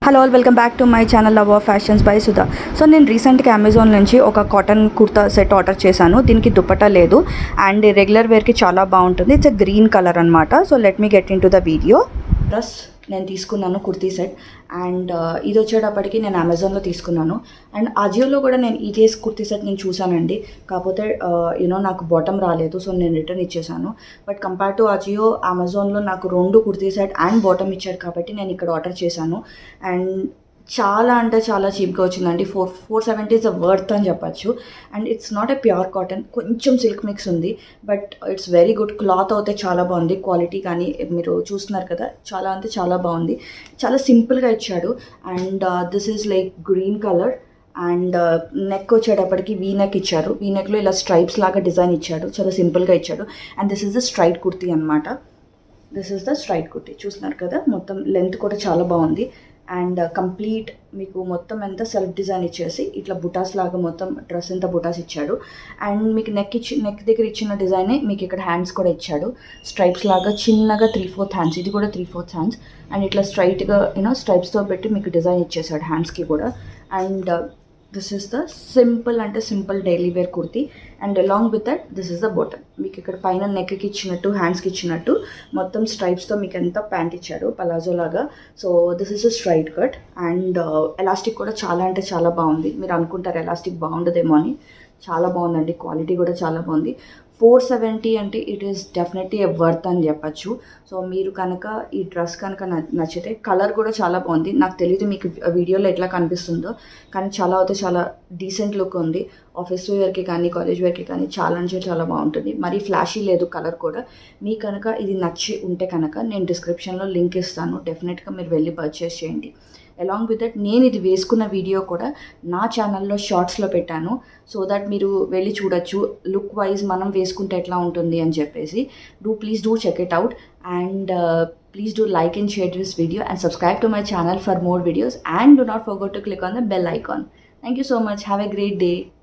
hello all welcome back to my channel love of fashions by Sudha so నేను రీసెంట్గా Amazon నుంచి ఒక cotton kurta set order చేశాను దీనికి దుప్పటా లేదు అండ్ రెగ్యులర్ వేర్కి చాలా బాగుంటుంది ఇట్స్ అ గ్రీన్ కలర్ అనమాట so let me get into the video plus నేను తీసుకున్నాను కుర్తీ సెట్ అండ్ ఇది వచ్చేటప్పటికి నేను అమెజాన్లో తీసుకున్నాను అండ్ అజియోలో కూడా నేను ఇదే కుర్తీ సెట్ నేను చూసానండి కాకపోతే యూనో నాకు బాటమ్ రాలేదు సో నేను రిటర్న్ ఇచ్చేసాను బట్ కంపేర్ టు అజియో అమెజాన్లో నాకు రెండు కుర్తీ సెట్ అండ్ బాటమ్ ఇచ్చారు కాబట్టి నేను ఇక్కడ ఆర్డర్ చేశాను అండ్ చాలా అంటే చాలా చీప్గా వచ్చిందండి four four seventy is a worth అని చెప్పచ్చు and it's not a pure cotton కొంచెం సిల్క్ మిక్స్ ఉంది but it's very good cloth అయితే చాలా బాగుంది క్వాలిటీ కానీ మీరు చూస్తున్నారు కదా చాలా అంటే చాలా బాగుంది చాలా సింపుల్గా ఇచ్చాడు and this is like green colour and neck వచ్చేటప్పటికి వీ నెక్ ఇచ్చారు వీ నెక్లో ఇలా స్ట్రైప్స్ లాగా డిజైన్ ఇచ్చాడు చాలా సింపుల్గా ఇచ్చాడు and this is the straight kurti అనమాట this is the straight kurti చూస్తున్నారు కదా మొత్తం లెంత్ కూడా చాలా బాగుంది అండ్ కంప్లీట్ మీకు మొత్తం ఎంత సెల్ఫ్ డిజైన్ ఇచ్చేసి ఇట్లా బుటాస్ లాగా మొత్తం డ్రెస్ ఎంత బుటాస్ ఇచ్చాడు అండ్ మీకు నెక్ ఇచ్చి నెక్ దగ్గర ఇచ్చిన డిజైనే మీకు ఇక్కడ హ్యాండ్స్ కూడా ఇచ్చాడు స్ట్రైప్స్ లాగా చిన్నగా త్రీ ఫోర్త్ హ్యాండ్స్ ఇది కూడా త్రీ ఫోర్త్ హ్యాండ్స్ అండ్ ఇట్లా స్ట్రైట్గా యూనో స్ట్రైప్స్తో పెట్టి మీకు డిజైన్ ఇచ్చేసాడు హ్యాండ్స్కి కూడా and this is the simple అంటే simple daily wear kurti and along with that this is the bottom మీకు ఇక్కడ పైన నెక్కి ఇచ్చినట్టు హ్యాండ్స్కి ఇచ్చినట్టు మొత్తం స్ట్రైప్స్తో మీకు ఎంత ప్యాంట్ ఇచ్చాడు పలాజో లాగా so this is a straight cut and elastic కూడా చాలా అంటే చాలా బాగుంది మీరు అనుకుంటారు ఎలాస్టిక్ బాగుండదేమో అని చాలా బాగుందండి క్వాలిటీ కూడా చాలా బాగుంది ఫోర్ సెవెంటీ అంటే it is definitely a worth అని చెప్పచ్చు సో మీరు కనుక ఈ డ్రెస్ కనుక నచ్చితే కలర్ కూడా చాలా బాగుంది నాకు తెలియదు మీకు వీడియోలో ఎట్లా కనిపిస్తుందో కానీ చాలా అయితే చాలా డీసెంట్ లుక్ ఉంది ఆఫీస్ వేర్కి కానీ కాలేజ్ వేర్కి కానీ చాలా అంటే చాలా బాగుంటుంది మరీ ఫ్లాషీ లేదు కలర్ కూడా మీ కనుక ఇది నచ్చి ఉంటే కనుక నేను డిస్క్రిప్షన్లో లింక్ ఇస్తాను డెఫినెట్గా మీరు వెళ్ళి పర్చేస్ చేయండి అలాంగ్ విత్ దట్ నేను ఇది వేసుకున్న వీడియో కూడా నా ఛానల్లో షార్ట్స్లో పెట్టాను సో దట్ మీరు వెళ్ళి చూడొచ్చు లుక్ వైజ్ మనం వేసుకుంటే ఎట్లా ఉంటుంది అని చెప్పేసి do please do check it out and please do like and share this video and subscribe to my channel for more videos and do not forget to click on the bell icon thank you so much have a great day